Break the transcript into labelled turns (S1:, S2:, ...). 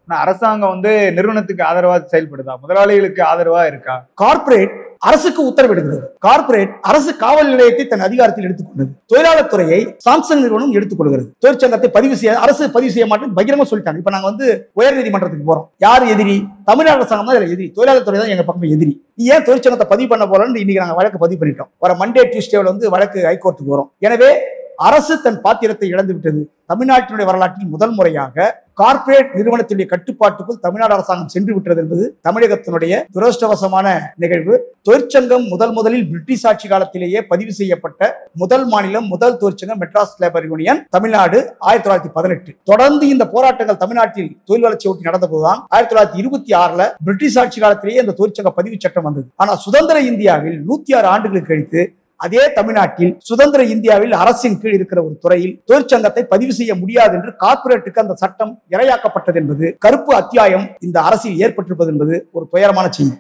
S1: ஆனா அரசாங்கம் வந்து நிறுவனத்துக்கு ஆதரவா செயல்படுதா முதலாளிகளுக்கு ஆதரவா இருக்கா
S2: கார்ப்பரேட் அரசுக்கு உத்தரவிடுகிறது கார்ப்பரேட் அரசு காவல் நிலையத்தை தன் அதிகாரத்தில் எடுத்துக்கொண்டது தொழிலாளர் துறையை சாம்சங் நிறுவனம் எடுத்துக்கொள்கிறது தொழிற்சங்கத்தை பதிவு செய்ய அரசு பதிவு செய்ய மாட்டேன் பகிரமா சொல்லிட்டாங்க இப்ப நாங்க வந்து உயர் நீதிமன்றத்துக்கு போறோம் யார் எதிரி தமிழ்நாடு அரசாங்கம் தான் இதுல எதிரி தொழிலாளர் துறை தான் எங்க பக்கம் எதிரி நீ ஏன் தொழிற்சங்கத்தை பதிவு பண்ண போறோம்னு இன்னைக்கு நாங்க வழக்கு பதிவு பண்ணிட்டோம் வர மண்டே டியூஸ்டேல வந்து வழக்கு ஹைகோர்ட்டுக்கு வரும் எனவே அரசு தன் பாத்திரத்தை இழந்து விட்டது தமிழ்நாட்டினுடைய வரலாற்றில் முதல் முறையாக கார்ப்பரேட் நிறுவனத்தினுடைய கட்டுப்பாட்டுக்குள் தமிழ்நாடு அரசாங்கம் சென்று விட்டது என்பது தமிழகத்தினுடைய துரஷ்டவசமான நிகழ்வு தொழிற்சங்கம் முதல் முதலில் பிரிட்டிஷ் ஆட்சி காலத்திலேயே பதிவு செய்யப்பட்ட முதல் மாநிலம் முதல் தொழிற்சங்கம் மெட்ராஸ் லேபர் யூனியன் தமிழ்நாடு ஆயிரத்தி தொள்ளாயிரத்தி பதினெட்டு தொடர்ந்து இந்த போராட்டங்கள் தமிழ்நாட்டில் தொழில் வளர்ச்சி ஒட்டி நடந்தபோதுதான் ஆயிரத்தி தொள்ளாயிரத்தி இருபத்தி ஆறுல பிரிட்டிஷ் ஆட்சி காலத்திலேயே இந்த தொழிற்சங்க பதிவு சட்டம் வந்தது ஆனா சுதந்திர இந்தியாவில் நூத்தி ஆறு ஆண்டுகளுக்கு கழித்து அதே தமிழ்நாட்டில் சுதந்திர இந்தியாவில் அரசின் கீழ் இருக்கிற ஒரு துறையில் தொழிற்சங்கத்தை பதிவு செய்ய முடியாது என்று கார்ப்பரேட்டுக்கு அந்த சட்டம் இரையாக்கப்பட்டது என்பது கருப்பு அத்தியாயம் இந்த அரசில் ஏற்பட்டிருப்பது என்பது ஒரு துயரமான செய்தி